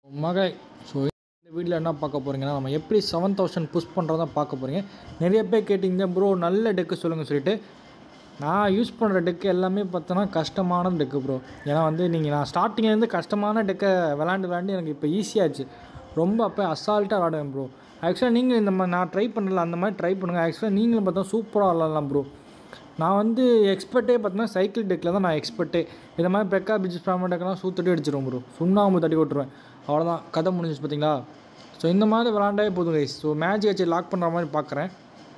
மகை so இந்த வீடியோவில் என்ன பார்க்க போகிறீங்கன்னா நம்ம எப்படி செவன் தௌசண்ட் புஷ் பண்ணுறதா பார்க்க போகிறீங்க நிறைய பேர் கேட்டிங்க ப்ரோ நல்ல டெக்கு சொல்லுங்கள் சொல்லிட்டு நான் யூஸ் பண்ணுற டெக்கு எல்லாமே பார்த்தோன்னா கஷ்டமான டெக்கு ப்ரோ ஏன்னா வந்து நீங்கள் நான் ஸ்டார்டிங்லேருந்து கஷ்டமான டெக்கை விளாண்டு விளாண்டு எனக்கு இப்போ ஈஸியாச்சு ரொம்ப அப்போ அசால்ட்டாக விளாடுவேன் ப்ரோ ஆக்சுவலாக நீங்கள் இந்த மாதிரி நான் ட்ரை பண்ணல அந்த மாதிரி ட்ரை பண்ணுங்கள் ஆக்சுவலாக நீங்களும் பார்த்தா சூப்பராக விளாட்லாம் ப்ரோ நான் வந்து எக்ஸ்பர்ட்டே பார்த்தீங்கன்னா சைக்கிள் டெக்கில் தான் நான் எக்ஸ்பர்ட்டே இந்த மாதிரி பெக்கா பிஜிஸ் ஃபேமிலி டெக்கெல்லாம் சூத்தட்டி அடிச்சிருவோம் ப்ரோ சுண்ணாம்பு தட்டி விட்டுருவேன் அவ்வளோதான் கதை முடிஞ்சிச்சு பார்த்தீங்களா ஸோ இந்த மாதிரி விளாண்டாவே போதும் கைஸ் ஸோ மேட்ச் வச்சு லாக் பண்ணுற மாதிரி பார்க்குறேன்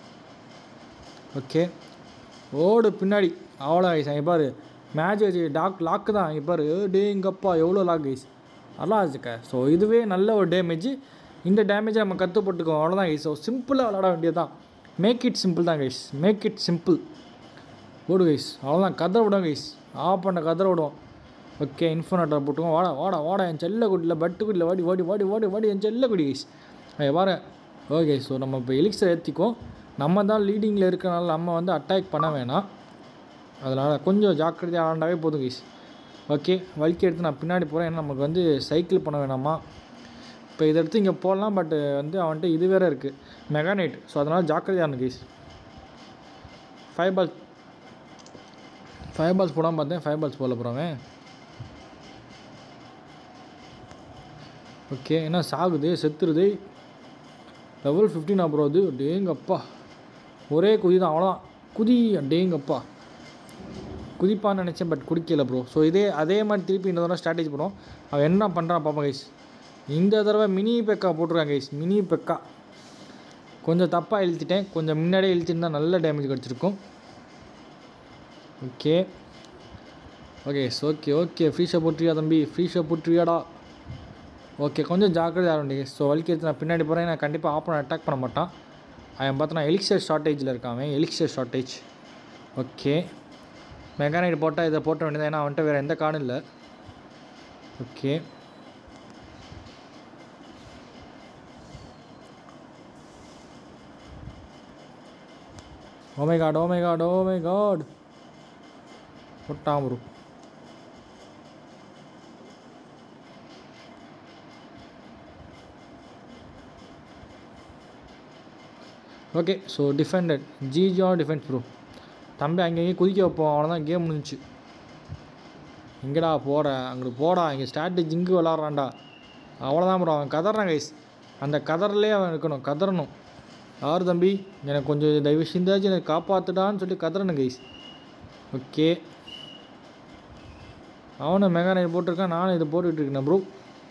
ஓகே ஓடு பின்னாடி அவ்வளோ கைஸ் இங்கே பாரு மேட்ச் வச்சு டாக் லாக்கு தான் இங்கே பாரு டேங்கப்பா எவ்வளோ லாக் கைஸ் நல்லா வச்சுக்க ஸோ இதுவே நல்ல ஒரு டேமேஜ் இந்த டேமேஜை நம்ம கற்றுப்பட்டுக்கோம் அவ்வளோதான் கைஸ் ஸோ சிம்பிளாக விளாட வேண்டியது தான் மேக் இட் சிம்பிள் தான் கைஸ் மேக் இட் சிம்பிள் ஓடு கைஸ் அவ்வளோதான் கதற விடும் கைஸ் ஆஃப் பண்ண கதற விடுவோம் ஓகே இன்ஃபோனேட்டர் போட்டுக்கோம் வாடா வாடா வாடா என் செல்ல குட்டியில் பட்டு குட்டியில் வாடி வாடி வாடி வாடி வாடி என் செல்ல குடி கைஸ் ஐயா பாரு ஓகே ஸோ நம்ம இப்போ எலிக்ஸை ஏற்றிக்குவோம் நம்ம தான் லீடிங்கில் இருக்கனால நம்ம வந்து அட்டாக் பண்ண வேணாம் அதனால் கொஞ்சம் ஜாக்கிரதையாக ஆண்டாவே போதும் கைஸ் ஓகே வலிக்கி எடுத்து நான் பின்னாடி போகிறேன் ஏன்னா நமக்கு வந்து சைக்கிள் பண்ண வேணாமா இப்போ இதை எடுத்து இங்கே போடலாம் பட் வந்து அவன்கிட்ட இது வேறு இருக்குது மெகானைட் ஸோ அதனால் ஜாக்கிரதையாக இருக்கு guys five ball five balls போடாமல் பார்த்தேன் ஃபைவ் பால்ஸ் போட போகிறாங்க ஓகே என்ன சாகுது செத்துருது லெவல் ஃபிஃப்டின் அப்புறம் அது டேங்கப்பா ஒரே குதி தான் அவ்வளோதான் குதி டேங்கப்பா குதிப்பான்னு நினச்சேன் பட் குடிக்கல ப்ரோ ஸோ இதே அதே மாதிரி திருப்பி இந்த தடவை ஸ்ட்ராட்டஜி பண்ணுவோம் அவன் என்ன பண்ணுறான் பார்ப்போம் கைஸ் இந்த தடவை மினி பெக்கா போட்டிருக்காங்க கைஸ் மினி பெக்கா கொஞ்சம் தப்பாக இழுத்துட்டேன் கொஞ்சம் முன்னாடியே இழுத்துருந்தா நல்ல டேமேஜ் கிடச்சிருக்கும் okay okay okay okay free shop போட்டுருவியா தம்பி ஃப்ரீ ஷாப் போட்டுருவியாடா ஓகே கொஞ்சம் ஜாக்கிரதை ஆரம்பிங்க ஸோ வலிக்கு எடுத்து நான் பின்னாடி போகிறேன் நான் கண்டிப்பாக ஆப்பனை அட்டாக் பண்ண மாட்டான் அவன் பார்த்தா நான் எலிக்சர் ஷார்ட்டேஜில் இருக்கான் எலிக்சர் ஷார்ட்டேஜ் ஓகே மெக்கானிக் போட்டால் இதை போட்ட வேண்டியது ஏன்னா அவன்கிட்ட வேறு எந்த கார்டும் இல்லை okay oh my god oh my god oh my god போட்டான் ப்ரோ ஓகே ஸோ டிஃபெண்டட் ஜிஜியோ டிஃபென்ஸ் ப்ரோ தம்பி அங்கேயும் குதிக்க வைப்போம் அவ்வளோதான் கேம் முடிஞ்சிச்சு எங்கடா போகிற அங்கிட்டு போடா இங்கே ஸ்ட்ராட்டஜி இங்கு விளாட்றான்டா அவ்வளோதான் ப்ரோ அவன் கதறான் கைஸ் அந்த கதறலே அவன் இருக்கணும் கதறணும் யார் தம்பி எனக்கு கொஞ்சம் தயவு செஞ்சாச்சும் எனக்கு காப்பாற்றுடான்னு சொல்லி கதறணும் கைஸ் ஓகே அவனும் மெகானைட் போட்டிருக்கான் நானும் இதை போட்டுக்கிட்டு இருக்கேன் ப்ரோ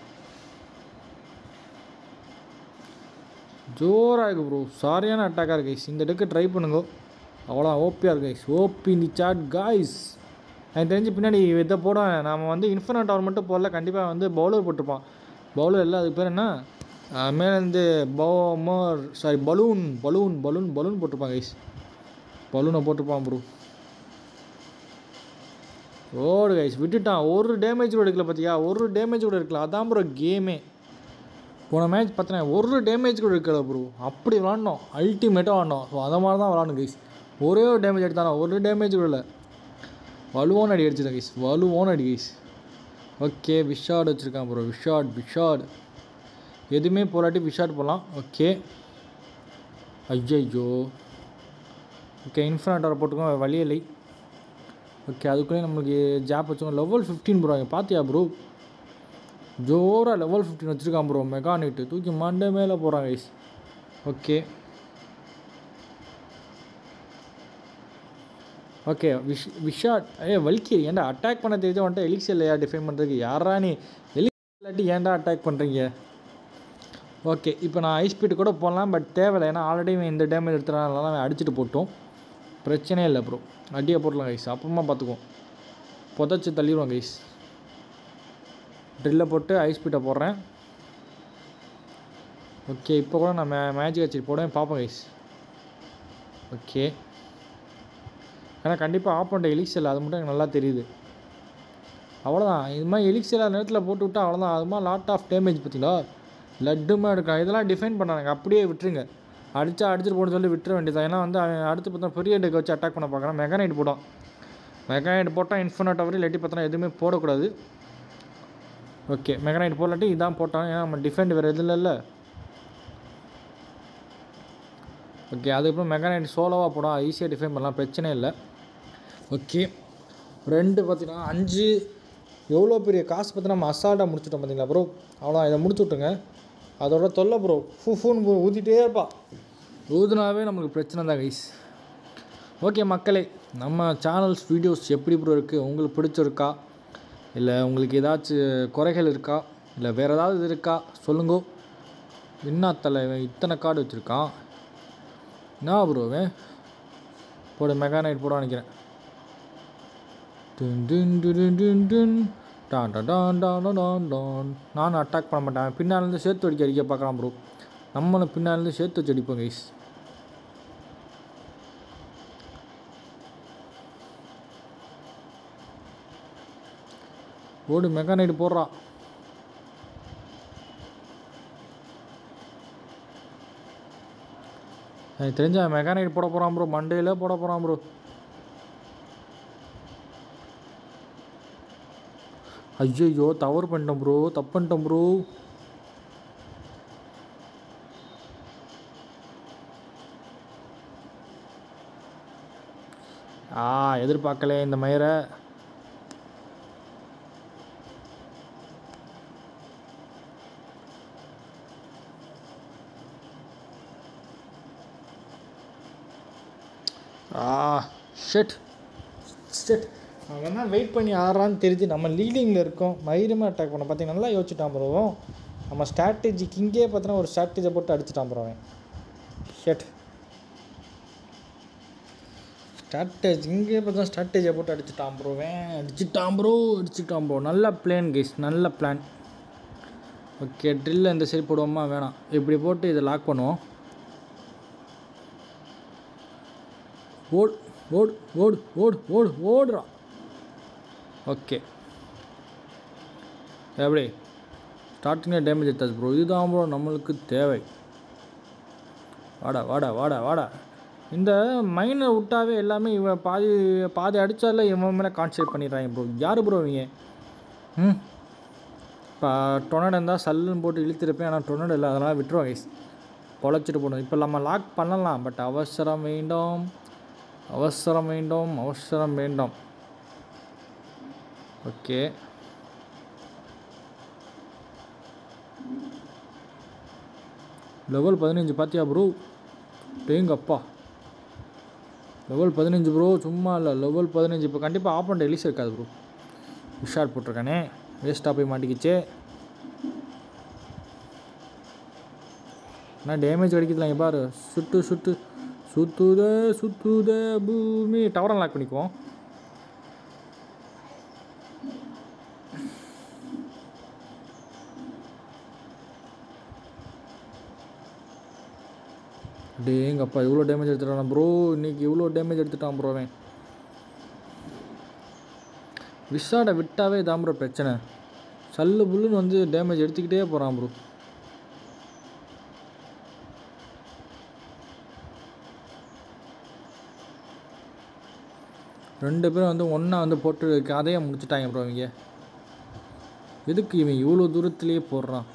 ஜோராக இருக்கு ப்ரோ சாரியான அட்டாக்காக இருக்கு கைஸ் இந்த டெக்கு ட்ரை பண்ணுங்க அவ்வளோ ஓப்பியாக இருக்கு கைஸ் ஓபி இந்த சாட் காய்ஸ் எனக்கு தெரிஞ்சு பின்னாடி இதை போட நாம் வந்து இன்ஃபினிட் டவர் மட்டும் போடல கண்டிப்பாக வந்து பவுலர் போட்டிருப்பான் பவுலர் இல்லை அதுக்கு பேர் என்ன மேலேருந்து பவுமர் sorry balloon balloon balloon balloon போட்டிருப்பான் கைஸ் பலூனை போட்டிருப்பான் ப்ரோ ஓடு கைஸ் விட்டுட்டான் ஒரு டேமேஜ் கூட எடுக்கல பார்த்தியா ஒரு டேமேஜ் கூட எடுக்கல அதான் ப்ரோ கேமே போன மேட்ச் பார்த்தீங்கன்னா ஒரு டேமேஜ் கூட இருக்கல ப்ரோ அப்படி விளாண்டோம் அல்டிமேட்டாக விளாண்டோம் ஸோ அதை மாதிரி தான் விளாடணும் கைஸ் ஒரே ஒரு டேமேஜ் எடுத்தானோ ஒரு டேமேஜ் கூட இல்லை வலுவோன்னு அடி அடிச்சிருக்கேன் கைஸ் வலுவோன்னு அடி கைஸ் ஓகே விஷாட் வச்சுருக்கான் ப்ரோ விஷாட் விஷாட் எதுவுமே போராட்டி விஷாட் போகலாம் ஓகே ஐயோ ஓகே இன்ஃபினிட்டரை போட்டுக்கோங்க வழி இல்லை ஓகே அதுக்குள்ளே நம்மளுக்கு ஜாப் வச்சுக்கோங்க லெவல் ஃபிஃப்டீன் ப்ரோ பார்த்தியா ப்ரோ ஜோராக லெவல் ஃபிஃப்டின் வச்சுருக்கான் ப்ரோ மெகானிட்டு தூக்கி மண்டே மேலே போகிறான் கைஸ் ஓகே ஓகே விஷ் விஷாட் ஏ வலிக்கு ஏன்டா அட்டாக் பண்ண தெரிஞ்ச வந்துட்டு எலிக்ஸ் இல்லையா டிஃபைன் பண்ணுறதுக்கு யாரா நீ எலிக்ஸ் இல்லாட்டி ஏன்டா அட்டாக் பண்ணுறீங்க ஓகே இப்போ நான் ஐ ஸ்பீடு கூட போடலாம் பட் தேவையில்லை ஏன்னா ஆல்ரெடி இந்த டேமேஜ் எடுத்துறதுனால அவன் அடிச்சுட்டு போட்டோம் பிரச்சனையே இல்லை ப்ரோ அடியை போடலாம் கைஸ் அப்புறமா பார்த்துக்குவோம் புதைச்சி தள்ளிடுவோம் கைஸ் ட்ரில்லை போட்டு ஐ ஸ்பீட்டை போடுறேன் ஓகே இப்போ கூட நான் மே மேஜிக் வச்சு போடுவேன் பார்ப்போம் கைஸ் ஓகே ஏன்னா கண்டிப்பாக ஆப் பண்ணுற எலிக்ஸ் இல்லை அது மட்டும் எனக்கு நல்லா தெரியுது அவ்வளோதான் இது மாதிரி எலிக்ஸ் இல்லாத நேரத்தில் போட்டு விட்டா அவ்வளோதான் அது மாதிரி லாட் ஆஃப் டேமேஜ் பார்த்தீங்களா லட்டுமா எடுக்கலாம் இதெல்லாம் டிஃபைன் பண்ணாங்க அப்படியே விட்டுருங்க அடித்தா அடிச்சுட்டு போட சொல்லி விட்டுற வேண்டியது ஏன்னா வந்து அவன் அடுத்து பார்த்தா பெரிய டெக் வச்சு அட்டாக் பண்ண பார்க்குறான் மெகானைட் போட்டான் மெகானைட் போட்டால் இன்ஃபினிட் டவர் இல்லாட்டி பார்த்தா எதுவுமே போடக்கூடாது ஓகே மெகனைட் போடலாட்டி இதான் போட்டோம் ஏன்னா நம்ம டிஃபெண்ட் வேறு எதுவும் இல்லைல்ல ஓகே அதுக்கப்புறம் மெகனைட் சோலோவாக போடும் ஈஸியாக டிஃபைன் பண்ணலாம் பிரச்சனை இல்லை ஓகே ரெண்டு பார்த்தீங்கன்னா அஞ்சு எவ்வளோ பெரிய காசு பார்த்து நம்ம அசால்ட்டாக முடிச்சுட்டோம் பார்த்தீங்களா ப்ரோ அவ்வளோ இதை முடிச்சு விட்டுங்க அதோட தொல்லை ப்ரோ ஃபூ ஃபூன்னு ஊற்றிட்டே இருப்பா ஊதுனாவே நம்மளுக்கு பிரச்சனை தான் கைஸ் ஓகே மக்களே நம்ம சேனல்ஸ் வீடியோஸ் எப்படி ப்ரோ இருக்குது உங்களுக்கு பிடிச்சிருக்கா இல்லை உங்களுக்கு ஏதாச்சும் குறைகள் இருக்கா இல்லை வேறு ஏதாவது இது இருக்கா சொல்லுங்க என்ன தலை இவன் இத்தனை கார்டு வச்சுருக்கான் என்ன ப்ரோ இவன் போடு மெகானைட் போட நினைக்கிறேன் டுன் டுன் டுன் டுன் டுன் டான் டான் டான் டான் டான் டான் டான் நானும் அட்டாக் பண்ண மாட்டேன் பின்னாலேருந்து சேர்த்து அடிக்க அடிக்க பார்க்கலாம் ப்ரோ நம்மளும் பின்னாலேருந்து சேர்த்து வச்சு அடிப்போம் கைஸ் ஓடு மெக்கானைடு போடுறா எனக்கு தெரிஞ்ச மெக்கானைட் போட போகிறான் ப்ரோ மண்டேல போட போகிறான் ப்ரோ ஐயோ தவறு பண்ணிட்டோம் ப்ரோ தப்பு பண்ணிட்டோம் ப்ரோ ஆ எதிர்பார்க்கல இந்த மயிரை ஆ ஷெட் ஷெட் அவன் என்ன வெயிட் பண்ணி ஆடுறான்னு தெரிஞ்சு நம்ம லீடிங்கில் இருக்கோம் மயிருமே அட்டாக் பண்ண பார்த்தீங்க நல்லா யோசிச்சுட்டான் ப்ரோ நம்ம ஸ்ட்ராட்டஜி கிங்கே பார்த்தோன்னா ஒரு ஸ்ட்ராட்டஜியை போட்டு அடிச்சிட்டான் ப்ரோ அவன் ஷெட் ஸ்ட்ராட்டஜி இங்கே பார்த்தா ஸ்ட்ராட்டஜியை போட்டு அடிச்சிட்டான் ப்ரோ அவன் அடிச்சிட்டான் ப்ரோ அடிச்சிட்டான் ப்ரோ நல்ல பிளான் கைஸ் நல்ல பிளான் ஓகே ட்ரில்ல இந்த சைடு போடுவோமா வேணாம் இப்படி போட்டு இதை லாக் பண்ணுவோம் ஓடு ஓடு ஓடு ஓடு ஓடு ஓடுறா ஓகே எப்படி ஸ்டார்டிங்கில் டேமேஜ் எடுத்தாச்சு ப்ரோ இதுதான் ப்ரோ நம்மளுக்கு தேவை வாடா வாடா வாடா வாடா இந்த மைனை விட்டாவே எல்லாமே இவன் பாதி பாதி அடித்தால இவன் மேலே கான்சன்ட்ரேட் பண்ணிடுறாங்க ப்ரோ யார் ப்ரோ இவங்க ம் இப்போ டொனட் இருந்தால் சல்லுன்னு போட்டு இழுத்துருப்பேன் ஆனால் டொனட் இல்லை அதனால் விட்டுருவோம் கைஸ் பொழைச்சிட்டு போகணும் இப்போ நம்ம லாக் பண்ணலாம் பட் அவசரம் வேண்டும் அவசரம் வேண்டும் அவசரம் வேண்டாம் ஓகே லெவல் பதினஞ்சு பார்த்தியா ப்ரோ டேங்கப்பா லெவல் பதினஞ்சு ப்ரோ சும்மா இல்லை லெவல் பதினஞ்சு இப்போ கண்டிப்பாக ஆப்பன் எலிஸ் இருக்காது ப்ரோ விஷாட் போட்டிருக்கானே வேஸ்ட்டாக போய் மாட்டிக்கிச்சே ஆனால் டேமேஜ் அடிக்கிறதுலாம் இங்கே பாரு சுட்டு சுட்டு சுத்துத சுத்துத பூமி டவரை லாக் பண்ணிக்குவோம் டேங்கப்பா இவ்வளோ டேமேஜ் எடுத்துட்டான் ப்ரோ இன்னைக்கு இவ்வளோ டேமேஜ் எடுத்துட்டான் ப்ரோ அவன் விசாடை விட்டாவே தான் ப்ரோ பிரச்சனை சல்லு புல்லுன்னு வந்து டேமேஜ் எடுத்துக்கிட்டே போகிறான் ப்ரோ ரெண்டு பேரும் வந்து ஒன்றா வந்து போட்டு கதையை முடிச்சுட்டாங்க ப்ரோ இவங்க எதுக்கு இவன் இவ்வளோ தூரத்துலேயே போடுறான்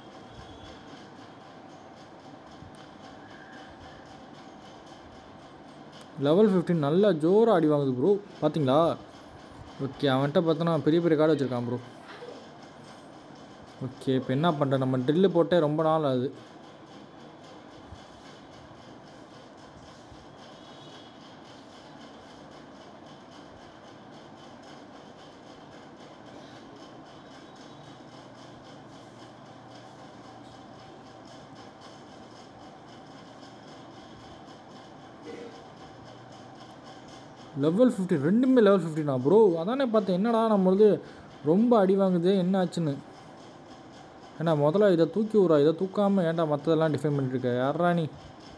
லெவல் ஃபிஃப்டீன் நல்லா ஜோராக அடி வாங்குது ப்ரோ பார்த்தீங்களா ஓகே அவன்கிட்ட பார்த்தோன்னா பெரிய பெரிய கார்டு வச்சுருக்கான் ப்ரோ ஓகே இப்போ என்ன பண்ணுறேன் நம்ம ட்ரில்லு போட்டே ரொம்ப நாள் ஆகுது லெவல் ஃபிஃப்டின் ரெண்டுமே லெவல் ஃபிஃப்டினா ப்ரோ அதானே பார்த்தேன் என்னடா நம்மளது ரொம்ப அடி வாங்குது என்ன ஆச்சுன்னு ஏன்னா முதல்ல இதை தூக்கி விட்றா இதை தூக்காமல் ஏன்டா மற்றதெல்லாம் டிஃபைன் பண்ணிட்டு இருக்க யாரா நீ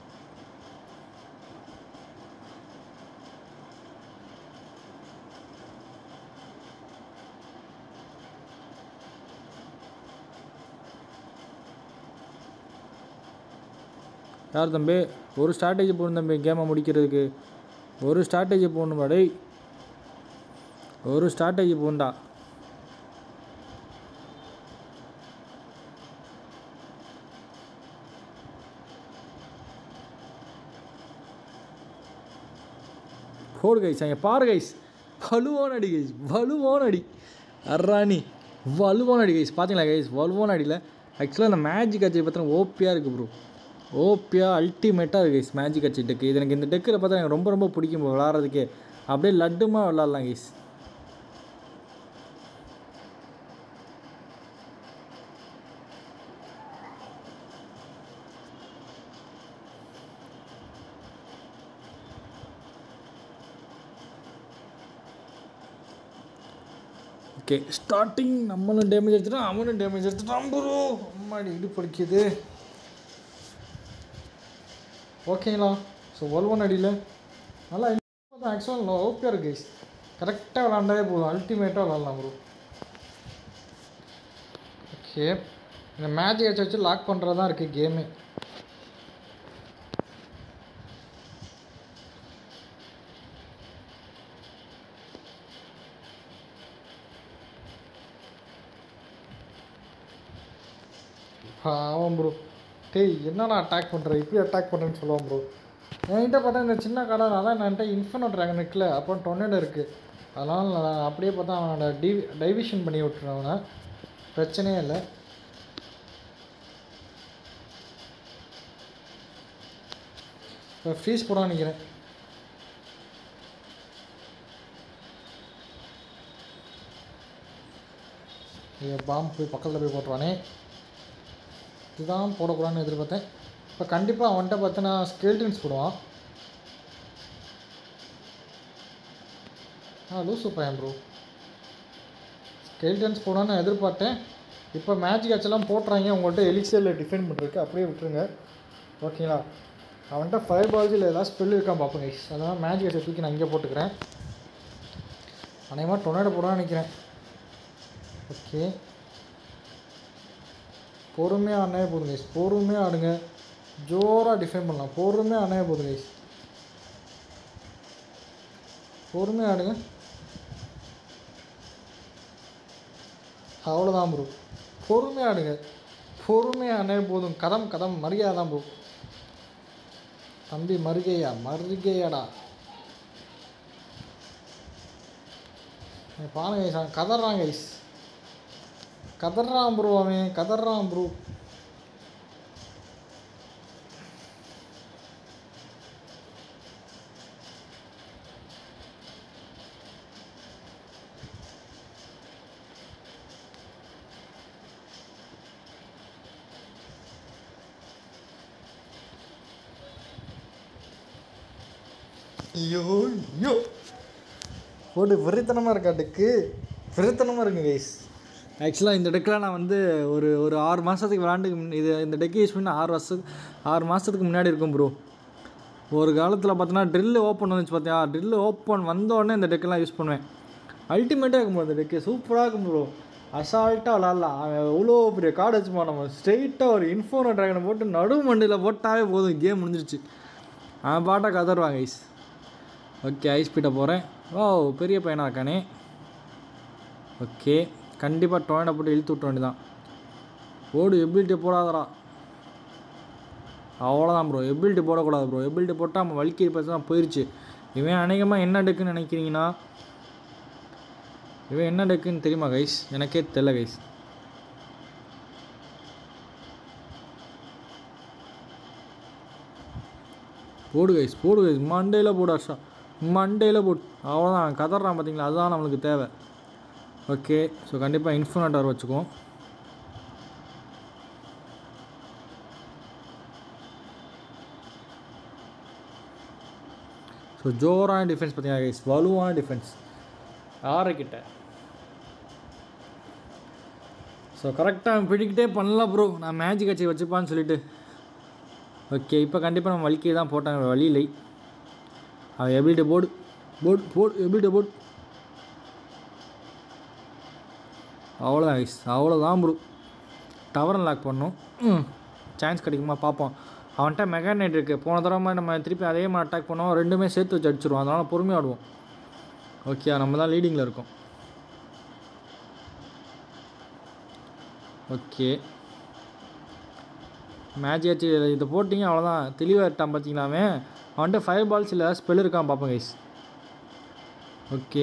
யார் தம்பி ஒரு ஸ்ட்ராட்டஜி போடணும் தம்பி கேமை முடிக்கிறதுக்கு ஒரு ஸ்ட்ராட்டஜி போடணுமா டேய் ஒரு ஸ்ட்ராட்டஜி போண்டா போடு கைஸ் அங்கே பாரு கைஸ் வலுவான அடி கைஸ் வலுவான அடி அர்ராணி வலுவான அடி கைஸ் பார்த்தீங்களா கைஸ் வலுவான அடியில் ஆக்சுவலாக அந்த மேஜிக் அச்சை பார்த்தா ஓப்பியாக இருக்குது ப்ரோ ஓப்பியாக அல்டிமேட்டாக இருக்குது கைஸ் மேஜிக் அச்சு டெக்கு இது எனக்கு இந்த டெக்கில் பார்த்தா எனக்கு ரொம்ப ரொம்ப பிடிக்கும் bro விளாட்றதுக்கே அப்படியே லட்டுமா விளாட்லாம் கைஸ் ஓகே ஸ்டார்டிங் நம்மளும் டேமேஜ் எடுத்துட்டோம் அவனும் டேமேஜ் எடுத்துட்டான் ப்ரோ அம்மாடி இடு படிக்குது ஓகேங்களா ஸோ ஒல்வன் அடியில் நல்லா தான் ஆக்சுவலாக ஓகே இருக்கு கைஸ் கரெக்டாக விளாண்டாவே போதும் அல்டிமேட்டாக விளாட்லாம் ப்ரோ ஓகே இந்த மேஜிக் வச்சு வச்சு லாக் பண்ணுறது தான் இருக்குது கேமு பாவம் ப்ரோ டேய் என்னடா அட்டாக் பண்ணுற இப்படி அட்டாக் பண்ணுறேன்னு சொல்லுவான் ப்ரோ என்கிட்ட பார்த்தா இந்த சின்ன கடை அதான் என்கிட்ட இன்ஃபனோ ட்ராகன் இருக்குல்ல அப்புறம் டொர்னேடோ இருக்குது அதனால் நான் அப்படியே பார்த்தா அவனோட டிவி டைவிஷன் பண்ணி விட்டுருவேன் அவனை பிரச்சனையே இல்லை இப்போ ஃபீஸ் போட நினைக்கிறேன் பாம்பு போய் பக்கத்தில் போய் போட்டுருவானே இதுதான் போடக்கூடாதுன்னு எதிர்பார்த்தேன் இப்போ கண்டிப்பாக அவன்கிட்ட பார்த்தீங்கன்னா ஸ்கெல்டன்ஸ் போடுவான் ஆ லூசு பையன் ப்ரோ ஸ்கெல்டன்ஸ் போடான்னு எதிர்பார்த்தேன் இப்போ மேஜிக் ஆச்செல்லாம் போட்டுறாங்க உங்கள்கிட்ட எலிக்சரில் டிஃபெண்ட் பண்ணுறதுக்கு அப்படியே விட்டுருங்க ஓகேங்களா அவன்கிட்ட ஃபயர் பால்ஸில் ஏதாவது ஸ்பெல் இருக்கான் பார்ப்போம் கைஸ் அதனால் மேஜிக் ஆச்சை தூக்கி நான் இங்கே போட்டுக்கிறேன் அநேகமாக டொனேட்டோ போடான்னு நினைக்கிறேன் ஓகே பொறுமையாக ஆடினே போதும் கைஸ் பொறுமையாக ஆடுங்க ஜோராக டிஃபைன் பண்ணலாம் பொறுமையாக ஆடினே போதும் கைஸ் பொறுமையாக ஆடுங்க அவ்வளோதான் ப்ரோ பொறுமையாக ஆடுங்க பொறுமையாக ஆடினே போதும் கதம் கதம் மரியாதை தான் ப்ரோ தம்பி மருகையா மருகையாடா பாருங்க கைஸ் அவன் கதறான் கைஸ் கதறான் ப்ரோ அவன் கதறான் ப்ரோ ஐயோ ஐயோ போடு வெறித்தனமாக இருக்கா டெக்கு வெறித்தனமாக இருக்குங்க கைஸ் ஆக்சுவலாக இந்த டெக்கில் நான் வந்து ஒரு ஒரு ஆறு மாதத்துக்கு விளாண்டுக்கு முன்ன- இது இந்த டெக்கு யூஸ் பண்ணி ஆறு வருஷத்துக்கு ஆறு மாதத்துக்கு முன்னாடி இருக்கும் ப்ரோ ஒரு காலத்தில் பார்த்தோன்னா ட்ரில்லு ஓப்பன் வந்துச்சு பார்த்தியா ட்ரில்லு ஓப்பன் வந்த உடனே இந்த டெக்கெல்லாம் யூஸ் பண்ணுவேன் அல்டிமேட்டாக இருக்கும் bro இந்த டெக்கு சூப்பராக இருக்கும் ப்ரோ அசால்ட்டாக விளாட்லாம் அவன் எவ்வளோ பெரிய கார்டு வச்சுப்பான் நம்ம ஸ்ட்ரெயிட்டாக ஒரு இன்ஃபோனோ ட்ராகனை போட்டு நடு மண்டியில் போட்டாவே போதும் கேம் முடிஞ்சிருச்சு அவன் பாட்டை கதருவாங்க ஐஸ் ஓகே ஐஸ் பீட்டை போகிறேன் ஓ பெரிய பையனாக இருக்கானே ஓகே கண்டிப்பாக டொயனை போட்டு இழுத்து விட்ட வேண்டியதான் ஓடு எபிலிட்டி போடாதடா அவ்வளோதான் ப்ரோ எபிலிட்டி போடக்கூடாது ப்ரோ எபிலிட்டி போட்டால் நம்ம வலிக்கி பற்றி தான் போயிடுச்சு இவன் அநேகமாக என்ன டெக்குன்னு நினைக்கிறீங்கன்னா இவன் என்ன டெக்குன்னு தெரியுமா கைஸ் எனக்கே தெரியல கைஸ் போடு கைஸ் போடு கைஸ் மண்டேயில் போடு ஹர்ஷா மண்டேயில் போடு அவ்வளோதான் கதறான் பார்த்தீங்களா அதுதான் நம்மளுக்கு தேவை ஓகே ஸோ கண்டிப்பாக இன்ஃபினிட்டர் வச்சுக்குவோம் ஸோ ஜோரான டிஃபென்ஸ் பார்த்தீங்கன்னா கைஸ் வலுவான டிஃபென்ஸ் ஆறுக்கிட்ட ஸோ கரெக்டாக பிடிக்கிட்டே பண்ணல ப்ரோ நான் மேஜிக் வச்சு வச்சுப்பான்னு சொல்லிட்டு ஓகே இப்போ கண்டிப்பாக நம்ம வலிக்கே தான் போட்டாங்க வழி இல்லை அவன் எபிலிட்டி போடு போடு போடு எபிலிட்டி போடு அவ்வளோதான் கைஸ் அவ்வளோதான் ப்ரோ டவர் லாக் பண்ணோம் ம் சான்ஸ் கிடைக்குமா பார்ப்போம் அவன்கிட்ட மெகானைட் இருக்குது போன தடவை மாதிரி நம்ம திருப்பி அதே மாதிரி அட்டாக் பண்ணோம் ரெண்டுமே சேர்த்து வச்சு அடிச்சிருவோம் அதனால் பொறுமையாக ஆடுவோம் ஓகே நம்ம தான் லீடிங்கில் இருக்கோம் ஓகே மேட்ச் ஆச்சு இதை போட்டிங்க அவ்வளோதான் தெளிவாக இருட்டான் பார்த்தீங்களாமே அவன்கிட்ட ஃபயர் பால்ஸ் இல்லை ஸ்பெல் இருக்கான் பார்ப்போம் guys okay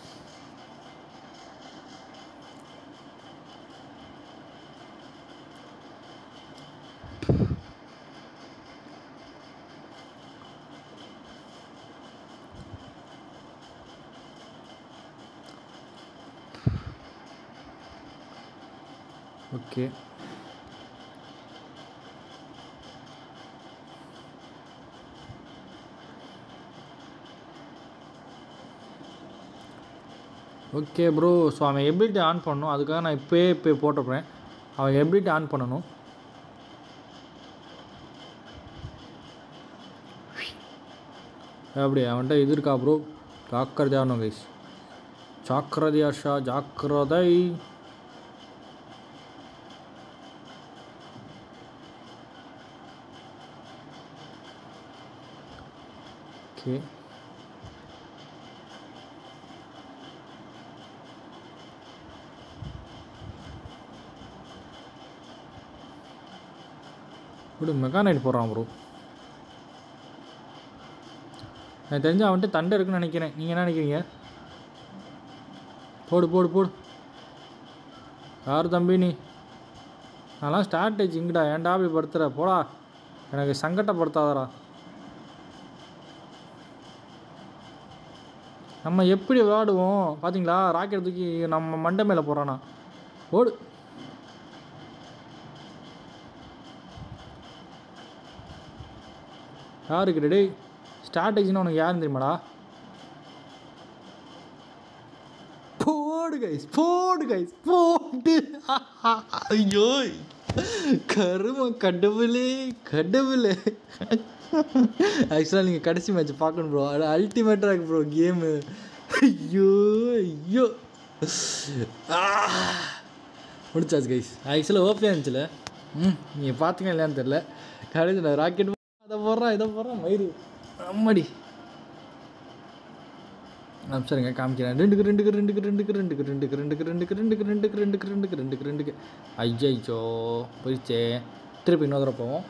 okay okay bro so அவன் எபிலிட்டி ஆன் பண்ணணும் அதுக்காக நான் இப்போயே இப்போ போட்டுப்பேன் அவன் எபிலிட்டி ஆன் பண்ணணும் அப்படி அவன்கிட்ட இது இருக்கா ப்ரோ ஜாக்கிரதையானோ கைஸ் ஜாக்கிரதையா ஷா ஜாக்கிரதை ஓகே இப்படி மெக்கானைட் போடுறான் ப்ரோ எனக்கு தெரிஞ்சு அவன்கிட்ட தண்டை இருக்குன்னு நினைக்கிறேன் நீங்கள் என்ன நினைக்கிறீங்க போடு போடு போடு யார் தம்பி நீ நான்லாம் ஸ்ட்ராட்டஜி இங்கடா ஏன்டா அப்படி படுத்துற போடா எனக்கு சங்கடப்படுத்தாதடா நம்ம எப்படி விளாடுவோம் பார்த்தீங்களா ராக்கெட் தூக்கி நம்ம மண்டை மேலே போகிறானா ஓடு யாருக்கு டேய் ஸ்ட்ராட்டஜின்னு உனக்கு யாருன்னு தெரியுமாடா போடு கைஸ் போடு கைஸ் போடு ஐயோ கரும கடவுளே கடவுளே ஆக்சுவலாக நீங்கள் கடைசி மேட்ச் பார்க்கணும் ப்ரோ அது அல்டிமேட்டாக இருக்கு ப்ரோ கேமு ஐயோ ஐயோ ஆ. முடிச்சாச்சு கைஸ் ஆக்சுவலாக ஓப்பே இருந்துச்சுல ம் நீங்கள் பார்த்தீங்க இல்லையான்னு தெரில கடைசி நான் ராக்கெட் அதை போடுறான் இதை போடுறான் மயிறு அம்மாடி நான் சரிங்க காமிக்கிறேன் ரெண்டுக்கு ரெண்டுக்கு ரெண்டுக்கு ரெண்டுக்கு ரெண்டுக்கு ரெண்டுக்கு ரெண்டுக்கு ரெண்டுக்கு ரெண்டுக்கு ரெண்டுக்கு ரெண்டுக்கு ரெண்டுக்கு ரெண்டுக்கு ரெண்டுக்கு ஐயோ போயிடுச்சே திருப்பி இன்னொரு தடவை போவோம்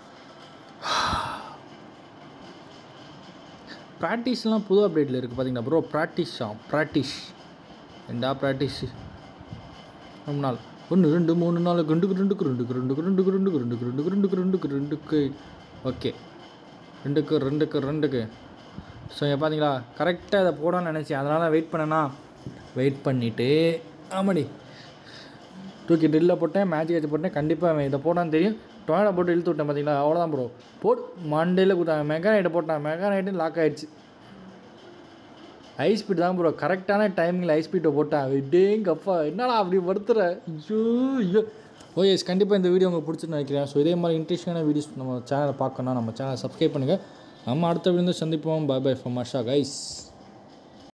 ப்ராக்டிஸ்லாம் புது அப்டேட்டில் இருக்குது பார்த்தீங்கன்னா ப்ரோ ப்ராக்டிஸ் ஆ ப்ராக்டிஸ் ரெண்டா ப்ராக்டிஸ் ரொம்ப நாள் ஒன்று ரெண்டு மூணு நாலு ரெண்டுக்கு ரெண்டுக்கு ரெண்டுக்கு ரெண்டுக்கு ரெண்டுக்கு ரெண்டுக்கு ரெண்டுக்கு ரெண்டுக்கு ரெண்டுக்கு ரெண்டுக்கு ரெண்டுக்கு ஓகே ரெண்டுக்கு ரெண்டுக்கு ரெண்டுக்கு ஸோ இங்கே பார்த்தீங்களா கரெக்டாக இதை போடணும்னு நினச்சேன் அதனால் வெயிட் பண்ணேன்னா வெயிட் பண்ணிவிட்டு ஆமாடி தூக்கி ட்ரில்லில் போட்டேன் மேஜிக் வச்சு போட்டேன் கண்டிப்பாக அவன் இதை போட்டான்னு தெரியும் டொயனை போட்டு இழுத்து விட்டேன் பார்த்தீங்களா அவ்வளோதான் ப்ரோ போடு மண்டையில் கொடுத்தாங்க மெக்கானைட்டை போட்டான் மெக்கானைட்டு லாக் ஆயிடுச்சு ஹை ஸ்பீட் தான் ப்ரோ கரெக்டான டைமிங்கில் ஹை ஸ்பீட்டை போட்டேன் விட்டேங்கப்பா என்னடா அப்படி படுத்துற ஐயோ ஐயோ ஓ எஸ் கண்டிப்பாக இந்த வீடியோ உங்களுக்கு பிடிச்சின்னு நினைக்கிறேன் ஸோ இதே மாதிரி இன்ட்ரெஸ்டான வீடியோஸ் நம்ம சேனலை பார்க்கணும் நம்ம சேனலை சப்ஸ்கிரைப் பண்ணுங்கள் நம்ம அடுத்த வீடியோ சந்திப்போம் bye bye from Asha guys